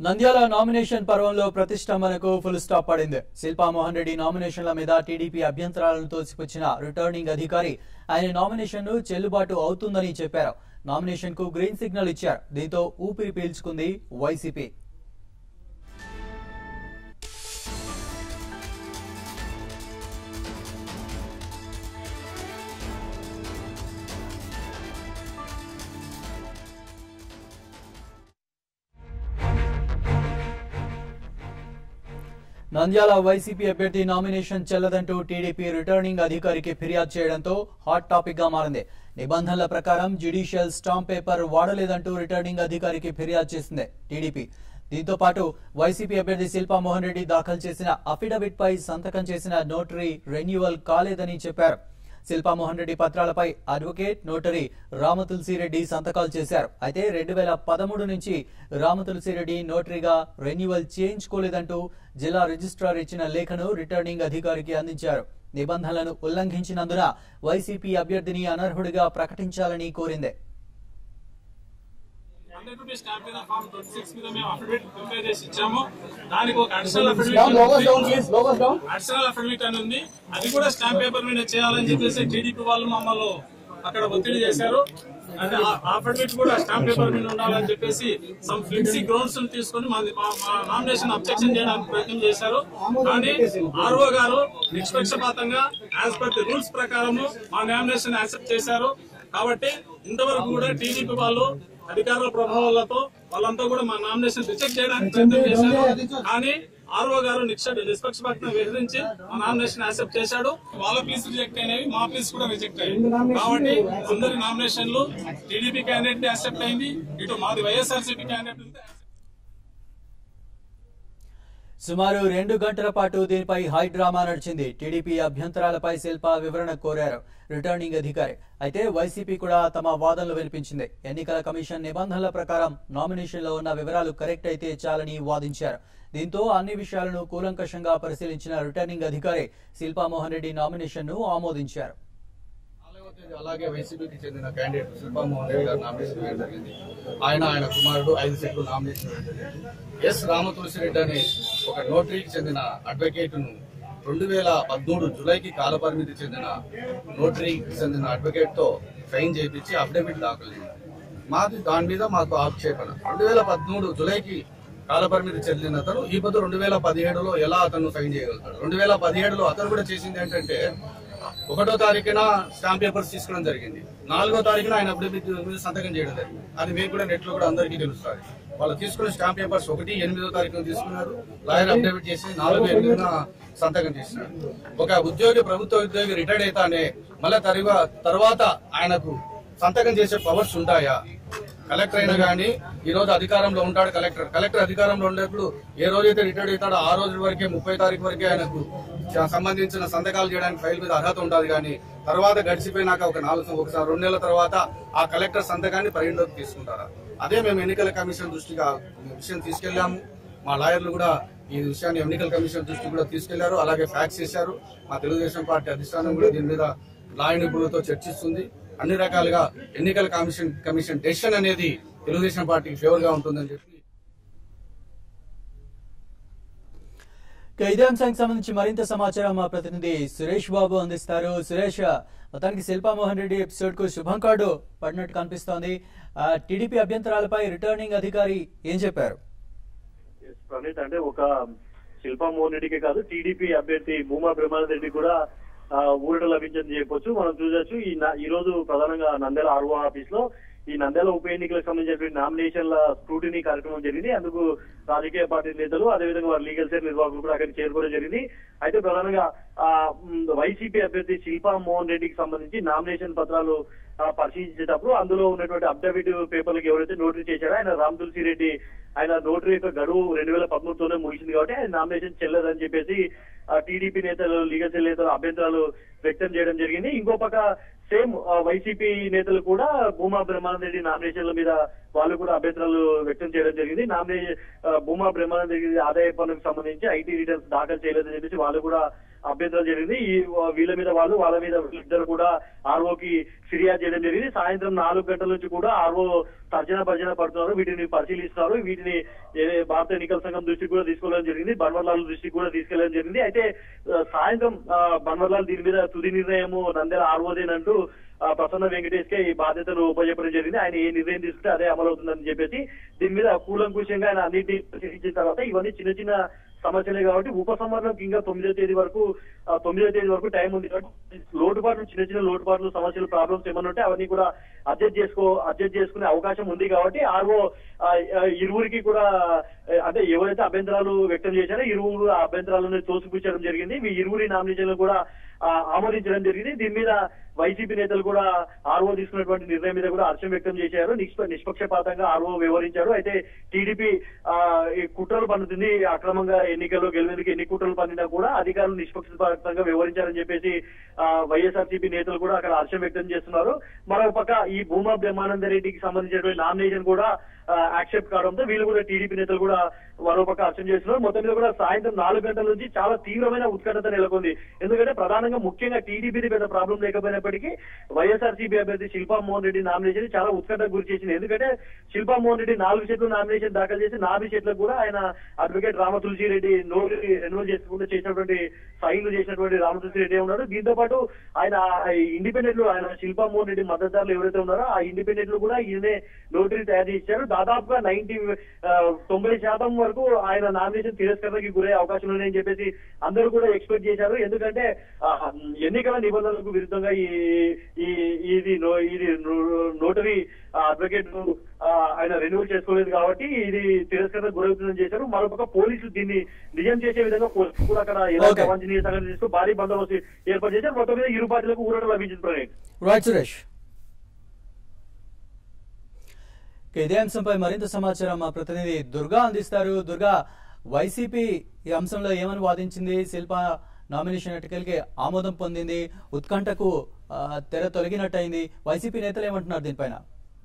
Nandyal nomination పర్వంలో ప్రతిష్టంభనకు full stop పడింది శిల్పా మోహన్ రెడ్డి నామినేషన్ల మీద టీడీపీ అభ్యంతరాలను తోసిపుచ్చిన రిటర్నింగ్ అధికారి ఆయన నామినేషన్ ను చెల్లుబాటు అవుతుందని చెప్పారు నామినేషన్ కు గ్రీన్ సిగ్నల్ ఇచ్చారు దీంతో ఊపిరి పీల్చుకుంది వైసీపీ నంద్యాల వైసీపీ అభ్యర్థి నామినేషన్ చెల్లదంటూ టీడీపీ రిటర్నింగ్ అధికారికి ఫిర్యాదు చేయడంతో హాట్ టాపిక్ గా మారింది నిబంధనల ప్రకారం జ్యుడిషియల్ స్టాంప్ పేపర్ వాడలేదంటూ రిటర్నింగ్ అధికారికి ఫిర్యాదు చేసింది టీడీపీ దీంతో పాటు వైసీపీ అభ్యర్థి శిల్పా మోహన్ రెడ్డి దాఖలు చేసిన అఫిడవిట్ పై సంతకం చేసిన నోటరీ రెన్యువల్ కాలేదని చెప్పారు శిల్పా మోహన్ రెడ్డి పత్రాలపై అడ్వకేట్ నోటరీ రామతులసిరెడ్డి సంతకాలు చేశారు అయితే రెండు వేల పదమూడు నుంచి రామతులసిరెడ్డి నోటరీగా రెన్యువల్ చేయించుకోలేదంటూ జిల్లా రిజిస్ట్రార్ ఇచ్చిన లేఖను రిటర్నింగ్ అధికారికి అందించారు నిబంధనలను ఉల్లంఘించినందున వైసీపీ అభ్యర్థిని అనర్హుడిగా ప్రకటించాలని కోరింది హండ్రెడ్ రూపీస్ స్టాంప్ మీద ఫామ్ ట్వంటీ సిక్స్ మీద మేము అఫిడవిట్ ప్రిపేర్ చేసి ఇచ్చాము దానికి ఒక అడిషనల్ అఫిడవిట్ అడిషనల్ అఫిడవిట్ అని ఉంది అది కూడా స్టాంప్ పేపర్ మీద చేయాలని చెప్పేసి టీడీపీ వాళ్ళు మమ్మల్ని అక్కడ ఒత్తిడి చేశారు అంటే ఆ అఫిడవిట్ కూడా స్టాంప్ పేపర్ మీద ఉండాలని చెప్పేసి సమ్ ఫ్లెక్సీ గ్రౌండ్స్ తీసుకొని మా నామినేషన్ అబ్జెక్షన్ చేయడానికి ప్రయత్నం చేశారు కానీ ఆర్ఓ గారు నిష్పక్షపాతంగా యాజ్ పర్ ది రూల్స్ ప్రకారము మా నామినేషన్ యాక్సెప్ట్ చేశారు కాబట్టి ఇంతవరకు కూడా టీడీపీ వాళ్ళు అధికారుల ప్రభావాలతో వాళ్ళంతా కూడా మా నామినేషన్ రిజెక్ట్ చేయడానికి ప్రయత్నం చేశారు కానీ ఆర్ఓ గారు నిక్ష నిష్పక్షపాతంగా వివరించి మా నామినేషన్ యాక్సెప్ట్ చేశాడు వాళ్ళ ప్లీస్ రిజెక్ట్ అయినవి మా ప్లీస్ కూడా రిజెక్ట్ అయ్యింది కాబట్టి అందరి నామినేషన్లు టీడీపీ క్యాండిడేట్ యాక్సెప్ట్ అయింది ఇటు మాది వైఎస్ఆర్సీపీ క్యాండిడేట్ ఉంది సుమారు రెండు గంటల పాటు దీనిపై హై డ్రామా నడిచింది టీడీపీ అభ్యంతరాలపై శిల్ప వివరణ కోరారు రిటర్నింగ్ అధికారి అయితే వైసీపీ కూడా తమ వాదనలు వినిపించింది ఎన్నికల కమిషన్ నిబంధనల ప్రకారం నామినేషన్లో ఉన్న వివరాలు కరెక్ట్ అయితే చాలని వాదించారు దీంతో అన్ని విషయాలను కూలంకషంగా పరిశీలించిన రిటర్నింగ్ అధికారి శిల్పా మోహన్ రెడ్డి నామినేషన్ ను ఆమోదించారు నాలుగవ తేదీ అలాగే వైసీపీకి చెందిన క్యాండిడేట్ శిల్పామోహన్ రెడ్డి గారు నామినేషన్ వేయడం జరిగింది ఆయన ఆయన కుమారుడు ఐదు సెట్లు నామినేషన్ వేయడం జరిగింది ఎస్ రామతులసిరెడ్డి అనే ఒక నోటరీకి చెందిన అడ్వకేట్ ను రెండు వేల పదమూడు జూలైకి కాలపరిమితి చెందిన నోటరీకి చెందిన అడ్వకేట్ తో సైన్ చేయించి అఫిడవిట్ దాఖలు చేయాలి మాది దాని మీద మాకు ఆక్షేపణ రెండు వేల పదమూడు జూలైకి కాలపరిమితి చెందిన అతను ఈ పొద్దు రెండు వేల పదిహేడులో ఎలా అతను సైన్ చేయగలుగుతాడు రెండు వేల పదిహేడులో అతను కూడా చేసింది ఏంటంటే ఒకటో తారీఖున స్టాంప్ పేపర్స్ తీసుకోవడం జరిగింది నాలుగో తారీఖున ఆయన అఫిడవిట్ మీద సంతకం చేయడం జరిగింది అది మీకు కూడా నెట్ లో కూడా అందరికీ తెలుస్తుంది వాళ్ళు తీసుకున్న స్టాంప్ పేపర్స్ ఒకటి ఎనిమిదో తారీఖున తీసుకున్నారు లాయర్ అఫిడవిట్ చేసి నాలుగు ఎనిమిదిన సంతకం చేసినారు ఒక ఉద్యోగి ప్రభుత్వ ఉద్యోగి రిటైర్డ్ అయితానే మళ్ళీ తరువా తర్వాత ఆయనకు సంతకం చేసే పవర్స్ ఉంటాయా కలెక్టర్ అయినా కానీ ఈ రోజు అధికారంలో ఉంటాడు కలెక్టర్ కలెక్టర్ అధికారంలో ఉండేప్పుడు ఏ రోజైతే రిటైర్డ్ అవుతాడో ఆ రోజు వరకే ముప్పై తారీఖు వరకే ఆయనకు చ- సంబంధించిన సంతకాలు చేయడానికి ఫైల్ మీద అర్హత ఉంటుంది కానీ తర్వాత గడిచిపోయినాక ఒక నాలుగు ఒకసారి రెండు నెలల తర్వాత ఆ కలెక్టర్ సంతకాన్ని పరిగణలోకి తీసుకుంటారా అదే మేము ఎన్నికల కమిషన్ దృష్టిగా ఈ విషయం తీసుకెళ్లాము మా లాయర్లు కూడా ఈ విషయాన్ని ఎన్నికల కమిషన్ దృష్టికి కూడా తీసుకెళ్లారు అలాగే ఫ్యాక్స్ చేశారు మా తెలుగుదేశం పార్టీ అధిష్టానం కూడా దీని మీద లా నిపుణులతో చర్చిస్తుంది అన్ని రకాలుగా ఎన్నికల కమిషన్ కమిషన్ డెసిషన్ అనేది తెలుగుదేశం పార్టీకి ఫేవర్ గా ఉంటుందని చెప్పి ఇక ఇదే అంశానికి సంబంధించి మరింత సమాచారం మా ప్రతినిధి సురేష్ బాబు అందిస్తారు సురేష్ మొత్తానికి శిల్పా మోహన్ రెడ్డి ఎపిసోడ్ కు శుభం కార్డు పడినట్టు కనిపిస్తోంది ఆ, టీడీపీ అభ్యంతరాలపై రిటర్నింగ్ అధికారి ఏం చెప్పారు ఎస్, ప్రణీత్ అంటే ఒక శిల్పా మోహన్ రెడ్డికే కాదు టీడీపీ అభ్యర్థి భూమా బ్రహ్మానంద రెడ్డి కూడా ఆ, ఊరట లభించని చెప్పొచ్చు మనం చూడొచ్చు ఈ నా- ఈ రోజు ప్రధానంగా నంద్యాల ఆర్ఓ ఆఫీస్ లో ఈ నంద్యాల ఉప ఎన్నికలకు సంబంధించినటువంటి నామినేషన్ల స్క్రూటినీ కార్యక్రమం జరిగింది అందుకు రాజకీయ పార్టీ నేతలు అదేవిధంగా వారి లీగల్ సెల్ నిర్వాహకులు కూడా అక్కడికి చేరుకోవడం జరిగింది అయితే ప్రధానంగా ఆ మ్, వైసీపీ అభ్యర్థి శిల్పా మోహన్ రెడ్డికి సంబంధించి నామినేషన్ పత్రాలు ఆ, పరిశీలించేటప్పుడు అందులో ఉన్నటువంటి అఫిడవిట్ పేపర్లకు ఎవరైతే నోటరీ చేశాడో ఆయన రామ్ తులసి రెడ్డి ఆయన నోటరీ యొక్క గడువు రెండు వేల పదమూడుతోనే ముగిసింది కాబట్టి ఆయన నామినేషన్ చెల్లదని చెప్పేసి టీడీపీ నేతలు లీగల్ సెల్ నేతలు అభ్యంతరాలు వ్యక్తం చేయడం జరిగింది ఇంకో పక్క సేమ్ వైసీపీ నేతలు కూడా భూమా బ్రహ్మానంద రెడ్డి నామినేషన్ల మీద వాళ్ళు కూడా అభ్యంతరాలు వ్యక్తం చేయడం జరిగింది నామినే ఆ, భూమా బ్రహ్మానంద రెడ్డి ఆదాయ పన్నుకు సంబంధించి ఐటీ రిటర్న్స్ దాఖలు చేయలేదని చెప్పేసి వాళ్ళు కూడా అభ్యంతరం జరిగింది ఈ వీళ్ళ మీద వాళ్ళు వాళ్ళ మీద ఇద్దరు కూడా ఆర్ఓకి ఫిర్యాదు చేయడం జరిగింది సాయంత్రం నాలుగు గంటల నుంచి కూడా ఆర్ఓ తర్జన భర్జన పడుతున్నారు వీటిని పరిశీలిస్తున్నారు వీటిని ఏ భారత ఎన్నికల సంఘం దృష్టికి కూడా తీసుకెళ్ళడం జరిగింది బన్వర్లాల్ దృష్టికి కూడా తీసుకెళ్లడం జరిగింది అయితే ఆ, సాయంత్రం ఆ, బన్వర్లాల్ దీని మీద తుది నిర్ణయము నంద్యాల ఆర్ఓదేనంటూ ఆ, ప్రసన్న వెంకటేష్ కే ఈ బాధ్యతను ఉపజెప్పడం జరిగింది ఆయన ఏ నిర్ణయం తీసుకుంటే అదే అమలవుతుందని చెప్పేసి దీని మీద కూలంకుషంగా ఆయన అన్నింటినీ పరిశీలించిన తర్వాత ఇవన్నీ చిన్న చిన్న సమస్యలే కాబట్టి ఉపసంహరణకు ఇంకా తొమ్మిదో తేదీ వరకు ఆ, తొమ్మిదో తేదీ వరకు టైం ఉంది కాబట్టి లోటుపాట్లు చిన్న చిన్న లోటుపాట్లు సమస్యలు ప్రాబ్లమ్స్ ఏమన్నా ఉంటే అవన్నీ కూడా అడ్జస్ట్ చేసుకో అడ్జస్ట్ చేసుకునే అవకాశం ఉంది కాబట్టి ఆర్ఓ ఆ, ఆ, ఇరువురికి కూడా ఆ, అంటే ఎవరైతే అభ్యంతరాలు వ్యక్తం చేశారో ఇరువురు ఆ అభ్యంతరాలను తోసిపుచ్చడం జరిగింది ఈ ఇరువురి నామినేషన్లు కూడా ఆ, ఆమోదించడం జరిగింది దీని మీద వైసీపీ నేతలు కూడా ఆర్ఓ తీసుకున్నటువంటి నిర్ణయం మీద కూడా హర్షం వ్యక్తం చేశారు నిష్ప నిష్పక్షపాతంగా ఆర్ఓ వివరించారు అయితే టీడీపీ ఆ, ఈ కుట్రలు పన్నుతుంది అక్రమంగా ఎన్నికల్లో గెలిచేందుకు ఎన్ని కుట్రలు పన్నినా కూడా అధికారులు నిష్పక్షపాతంగా వివరించారని చెప్పేసి ఆ, వైఎస్ఆర్సీపీ నేతలు కూడా అక్కడ హర్షం వ్యక్తం చేస్తున్నారు మరో పక్క ఈ భూమా బ్రహ్మానంద రెడ్డికి సంబంధించినటువంటి నామినేషన్ కూడా యాక్సెప్ట్ కావడంతో వీళ్ళు కూడా టీడీపీ నేతలు కూడా మరో పక్క హర్షం చేస్తున్నారు మొత్తం మీద కూడా సాయంత్రం నాలుగు గంటల నుంచి చాలా తీవ్రమైన ఉత్కంఠత నెలకొంది ఎందుకంటే ప్రధానంగా ముఖ్యంగా టీడీపీది పెద్ద ప్రాబ్లం లేకపోయినప్పటికీ వైఎస్ఆర్సీపీ అభ్యర్థి శిల్పా మోహన్ రెడ్డి నామినేషన్ చాలా ఉత్కంఠకు గురి చేసింది ఎందుకంటే శిల్పా మోహన్ రెడ్డి నాలుగు సీట్లు నామినేషన్ దాఖలు చేసి నాలుగు సీట్లకు కూడా ఆయన advocate Ramatulasi Reddy note renewal చేసుకుంటూ చేసినటువంటి సైన్లు చేసినటువంటి రామతులసి రెడ్డి ఉన్నాడు దీంతో పాటు ఆయన ఇండిపెండెంట్లు ఆయన శిల్పా మోహన్ రెడ్డి మద్దతుదారులు ఎవరైతే ఉన్నారో ఆ ఇండిపెండెంట్లు కూడా ఈయనే నోటరీ తయారు చేశారు దాదాపుగా నైన్టీ తొంభై శాతం వరకు ఆయన నామినేషన్ తిరస్కరణకి గురయ్యే అవకాశం ఉన్నాయని చెప్పేసి అందరూ కూడా ఎక్స్పెక్ట్ చేశారు ఎందుకంటే ఆ, ఎన్నికల నిబంధనలకు విరుద్ధంగా ఈ ఈ ఇది నో- ఇది నో- నోటరీ అడ్వకేట్ ఆయన రెన్యూల్ చేసుకోలేదు కాబట్టి ఇది తిరస్కరణ గురవుతుందని చేశారు మరొక పోలీసులు దీన్ని నిజం చేసే విధంగా పోలీసులు కూడా అక్కడ ఎలాంటి Okay. అవాంఛనీయ సంఘటన తీసుకుని భారీ బందోబస్తు ఏర్పాటు చేశారు మొత్తం మీద ఇరు పార్టీలకు ఊరట లభించింది ప్రణయ్ రైట్ సురేష్ ఇక ఇదే అంశంపై మరింత సమాచారం మా ప్రతినిధి దుర్గా అందిస్తారు దుర్గా వైసీపీ ఈ అంశంలో ఏమని వాదించింది శిల్ప నామినేషన్ ఎటుకలకి ఆమోదం పొందింది ఉత్కంఠకు ఆ, తెర తొలగినట్టయింది వైసీపీ నేతలు ఏమంటున్నారు దీనిపైన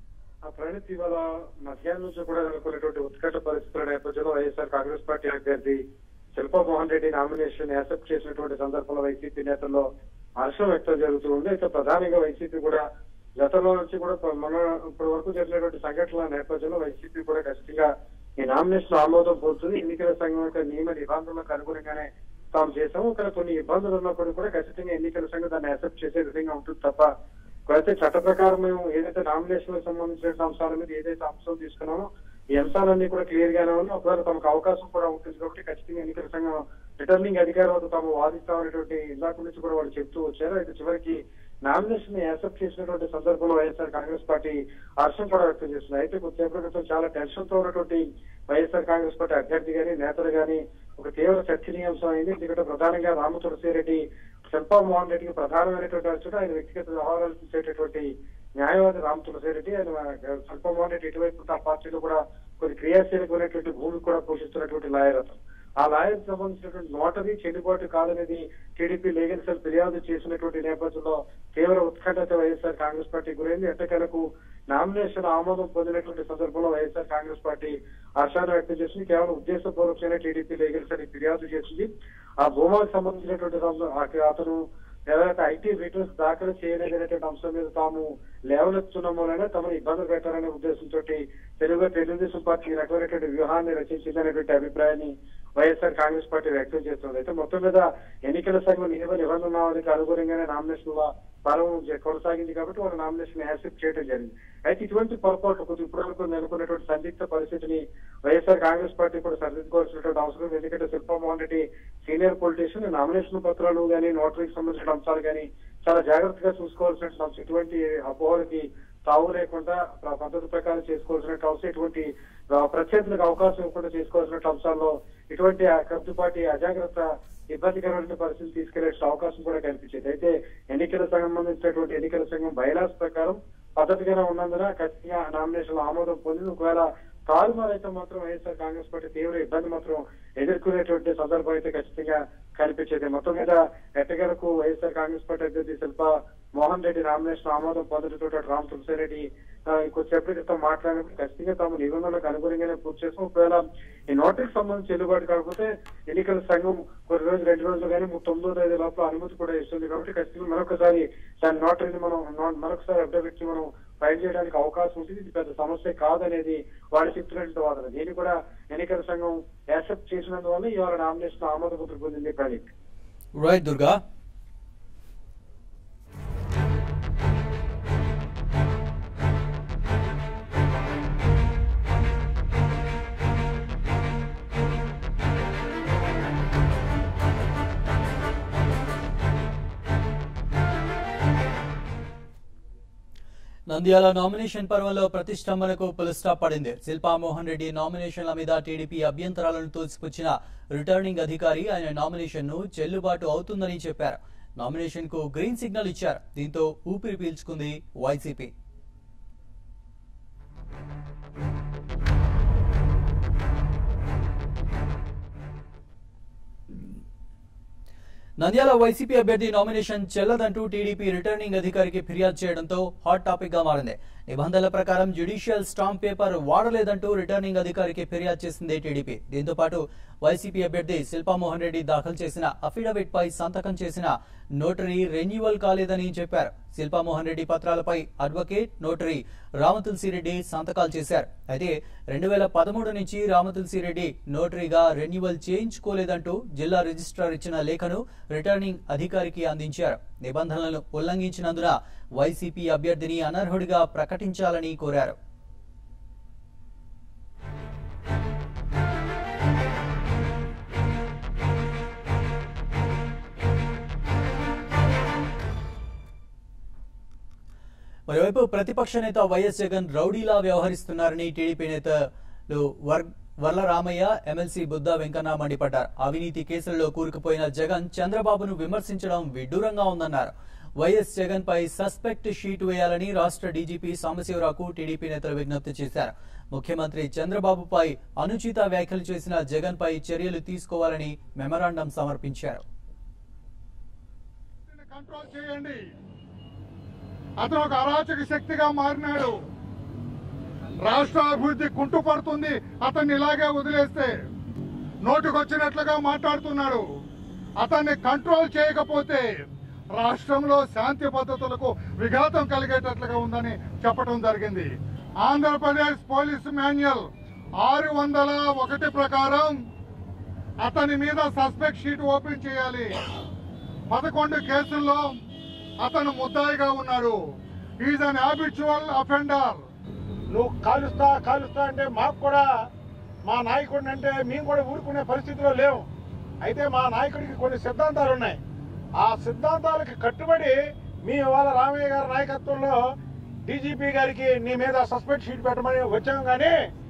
ఆ ప్రణిత్ ఇవాళ మధ్యాహ్నం నుంచి కూడా నెలకొన్నటువంటి ఉత్కంఠ పరిస్థితుల నేపథ్యంలో వైఎస్ఆర్ కాంగ్రెస్ పార్టీ అభ్యర్థి శిల్పా మోహన్ రెడ్డి నామినేషన్ యాక్సెప్ట్ చేసినటువంటి సందర్భంలో వైసీపీ నేతల్లో హర్షం వ్యక్తం జరుగుతూ ఉంది అయితే ప్రధానంగా వైసీపీ కూడా గతంలో నుంచి కూడా మన ఇప్పటి వరకు జరిగినటువంటి సంఘటనల నేపథ్యంలో వైసీపీ కూడా ఖచ్చితంగా ఈ నామినేషన్ ఆమోదం పొందుతుంది ఎన్నికల సంఘం యొక్క నియమ నిబంధనలకు అనుగుణంగానే తాము చేశాము కానీ కొన్ని ఇబ్బందులు ఉన్నప్పుడు కూడా ఖచ్చితంగా ఎన్నికల సంఘం దాన్ని యాక్సెప్ట్ చేసే విధంగా ఉంటుంది తప్ప అయితే చట్ట ప్రకారం మేము ఏదైతే నామినేషన్ సంబంధించిన అంశాల మీద ఏదైతే అంశం తీసుకున్నామో ఈ అంశాలన్నీ కూడా క్లియర్ గానే ఉన్నాయి ఒకవేళ తమకు అవకాశం కూడా ఉంటుంది కాబట్టి ఖచ్చితంగా ఎన్నికల సంఘం రిటర్నింగ్ అధికారి వద్ద తాము వాదిస్తామనేటువంటి ఇందాక నుంచి కూడా వాళ్ళు చెప్తూ వచ్చారు అయితే చివరికి నామినేషన్ యాక్సెప్ట్ చేసినటువంటి సందర్భంలో వైఎస్ఆర్ కాంగ్రెస్ పార్టీ హర్షం కూడా వ్యక్తం చేస్తుంది అయితే కొద్దిసేపటి క్రితం చాలా టెన్షన్ తో ఉన్నటువంటి వైఎస్ఆర్ కాంగ్రెస్ పార్టీ అభ్యర్థి గాని నేతలు గాని ఒక తీవ్ర చర్చనీయాంశం అయింది ఎందుకంటే ప్రధానంగా రామ తులసిరెడ్డి శిల్పా మోహన్ రెడ్డికి ప్రధానమైనటువంటి అర్చన ఆయన వ్యక్తిగత వ్యవహారాలు చూసేటటువంటి న్యాయవాది రామ్ తులసిరెడ్డి ఆయన శిల్పా మోహన్ రెడ్డి ఇటువైపు ఆ పార్టీలో కూడా కొన్ని క్రియాశీలకమైనటువంటి భూమి కూడా పోషిస్తున్నటువంటి లాయర్ అతను ఆ లాయర్ సంబంధించినటువంటి నోటరీ చెల్లుబాటు కాదనేది టీడీపీ లీగల్ సెల్ ఫిర్యాదు చేసినటువంటి నేపథ్యంలో తీవ్ర ఉత్కంఠత వైఎస్ఆర్ కాంగ్రెస్ పార్టీ గురైంది ఎట్టకేలకు నామినేషన్ ఆమోదం పొందినటువంటి సందర్భంలో వైఎస్ఆర్ కాంగ్రెస్ పార్టీ హర్షాన్ని వ్యక్తం చేసింది కేవలం ఉద్దేశపూర్వకమైన టీడీపీ లీగల్ సెల్ ఫిర్యాదు చేసింది ఆ భూమాకు సంబంధించినటువంటి సంద- ఆ- అతను ఏదైతే ఐటీ రిటర్న్స్ దాఖలు చేయలేదనేటువంటి అంశం మీద తాము లేవనెత్తున్న మూలనే తమను ఇబ్బందులు పెట్టాలనే ఉద్దేశంతో తెలుగు తెలుగుదేశం పార్టీ ఈ రకమైనటువంటి వ్యూహాన్ని రచించిందనేటువంటి అభిప్రాయాన్ని వైఎస్ఆర్ కాంగ్రెస్ పార్టీ వ్యక్తం చేస్తుంది అయితే మొత్తం మీద ఎన్నికల సంఘం నియమ నిబంధనలకు అనుగుణంగానే నామినేషన్ పరం కొనసాగింది కాబట్టి వాళ్ళ నామినేషన్ యాక్సెప్ట్ చేయడం జరిగింది అయితే ఇటువంటి పొరపాట్లు కొద్ది ఇప్పటివరకు నెలకొన్నటువంటి సందిగ్ధ పరిస్థితిని వైఎస్ఆర్ కాంగ్రెస్ పార్టీ కూడా సరిదిద్దుకోవాల్సినటువంటి అవసరం ఉంది. ఎందుకంటే Shilpa Mohan Reddy senior politician nomination పత్రాలు కానీ నోటరీకి సంబంధించిన అంశాలు కానీ చాలా జాగ్రత్తగా చూసుకోవాల్సిన అంశం ఇటువంటి అపోహలకి తావు లేకుండా ఆ పద్ధతి ప్రకారం చేసుకోవాల్సిన అవసరం ఇటువంటి ఆ, ప్రత్యర్థులకు అవకాశం ఇవ్వకుండా చేసుకోవాల్సిన అంశాల్లో ఇటువంటి ఆ కత్తుపాటి అజాగ్రత్త ఇబ్బందికరమైన పరిస్థితి తీసుకెళ్లే అవకాశం కూడా కనిపించింది అయితే ఎన్నికల సంబంధించినటువంటి ఎన్నికల సంఘం బైలాస్ ప్రకారం పద్ధతిగానే ఉన్నందున ఖచ్చితంగా నామినేషన్ ఆమోదం పొందింది ఒకవేళ తారుమారు అయితే మాత్రం వైఎస్ఆర్ కాంగ్రెస్ పార్టీ తీవ్ర ఇబ్బంది మాత్రం ఎదుర్కొనేటువంటి సందర్భం అయితే ఖచ్చితంగా కనిపించేది మొత్తం మీద ఎట్టగలకు వైఎస్ఆర్ కాంగ్రెస్ పార్టీ అభ్యర్థి శిల్ప మోహన్ రెడ్డి నామినేషన్ ఆమోదం పొందడంతో రామ్ తులసిరెడ్డి ఆ, కొద్దిసేపటి క్రితం మాట్లాడినప్పుడు ఖచ్చితంగా తాము నిబంధనలకు అనుగుణంగానే పూర్తి చేస్తాం ఒకవేళ ఈ నోటీస్ సంబంధించి చెల్లుబాటు కాకపోతే ఎన్నికల సంఘం కొన్ని రోజులు రెండు రోజులు కానీ తొమ్మిదో తేదీ లోపల అనుమతి కూడా ఇస్తుంది కాబట్టి ఖచ్చితంగా మరొకసారి దాని నోటరీని మనం నో- మరొకసారి అప్డేట్ మనం ఫైల్ చేయడానికి అవకాశం ఉంటుంది ఇది పెద్ద సమస్య కాదనేది వాళ్ళు చెప్తున్నటువంటి వాదన దీన్ని కూడా ఎన్నికల సంఘం యాక్సెప్ట్ చేసినందువల్ల ఇవాళ నామినేషన్ ఆమోద ముద్ర పొందింది ప్రణీత్ రైట్ దుర్గా నంద్యాల నామినేషన్ పర్వంలో ప్రతిష్టంభనకు పుల్ స్టాప్ పడింది శిల్పా మోహన్ రెడ్డి నామినేషన్ల మీద టీడీపీ అభ్యంతరాలను తోసిపుచ్చిన రిటర్నింగ్ అధికారి ఆయన నామినేషన్ ను చెల్లుబాటు అవుతుందని చెప్పారు నామినేషన్ కు గ్రీన్ సిగ్నల్ ఇచ్చారు దీంతో ఊపిరి పీల్చుకుంది వైసీపీ నంద్యాల వైసీపీ అభ్యర్థి నామినేషన్ చెల్లదంటూ టీడీపీ రిటర్నింగ్ అధికారికి ఫిర్యాదు చేయడంతో హాట్ టాపిక్ గా మారింది నిబంధనల ప్రకారం జ్యుడిషియల్ స్టాంప్ పేపర్ వాడలేదంటూ రిటర్నింగ్ అధికారికి ఫిర్యాదు చేసింది టీడీపీ దీంతో పాటు వైసీపీ అభ్యర్థి శిల్పామోహన్ రెడ్డి దాఖలు చేసిన అఫిడవిట్ పై సంతకం చేసిన నోటరీ రెన్యువల్ కాలేదని చెప్పారు శిల్పామోహన్ రెడ్డి పత్రాలపై అడ్వకేట్ నోటరీ రామతులసిరెడ్డి సంతకాలు చేశారు అయితే రెండు వేల పదమూడు నుంచి రామతులసిరెడ్డి నోటరీగా రెన్యువల్ చేయించుకోలేదంటూ జిల్లా రిజిస్ట్రార్ ఇచ్చిన లేఖను రిటర్నింగ్ అధికారికి అందించారు నిబంధనలను ఉల్లంఘించినందున వైసీపీ అభ్యర్థిని అనర్హుడిగా ప్రకటించాలని కోరారు మరోవైపు ప్రతిపక్ష నేత వైఎస్ జగన్ రౌడీలా వ్యవహరిస్తున్నారని టీడీపీ నేతలు వర్- వర్ల రామయ్య ఎమ్మెల్సీ బుద్ధా వెంకన్న మండిపడ్డారు అవినీతి కేసులలో కూరుకుపోయిన జగన్ చంద్రబాబును విమర్శించడం విడ్డూరంగా ఉందన్నారు వైఎస్ జగన్ పై సస్పెక్ట్ షీట్ వేయాలని రాష్ట్ర డీజీపీ సాంబశివరావుకు టీడీపీ నేతలు విజ్ఞప్తి చేశారు ముఖ్యమంత్రి చంద్రబాబుపై అనుచిత వ్యాఖ్యలు చేసిన జగన్ పై చర్యలు తీసుకోవాలని మెమరాండం సమర్పించారు కంట్రోల్ చేయండి అతను ఒక అరాచక శక్తిగా మారినాడు రాష్ట్ర అభివృద్ధి కుంటుపడుతుంది అతన్ని ఇలాగే వదిలేస్తే నోటికొచ్చినట్లుగా మాట్లాడుతున్నాడు అతన్ని కంట్రోల్ చేయకపోతే రాష్ట్రంలో శాంతి భద్రతలకు విఘాతం కలిగేటట్లుగా ఉందని చెప్పడం జరిగింది ఆంధ్రప్రదేశ్ పోలీస్ మాన్యువల్ ఆరు వందల ఒకటి ప్రకారం అతని మీద సస్పెక్ట్ షీట్ ఓపెన్ చేయాలి పదకొండు కేసుల్లో అతను ముద్దాయిగా ఉన్నాడు ఈజ్ అన్ హ్యాబిచువల్ అఫెండర్ నువ్వు కాలుస్తా కాలుస్తా అంటే మాకు కూడా మా నాయకుడిని అంటే మేము కూడా ఊరుకునే పరిస్థితిలో లేవు అయితే మా నాయకుడికి కొన్ని సిద్ధాంతాలు ఉన్నాయి ఆ సిద్ధాంతాలకి కట్టుబడి మీ ఇవాళ రామయ్య గారి నాయకత్వంలో డీజీపీ గారికి నీ మీద సస్పెక్ట్ షీట్ పెట్టమని వచ్చాం కానీ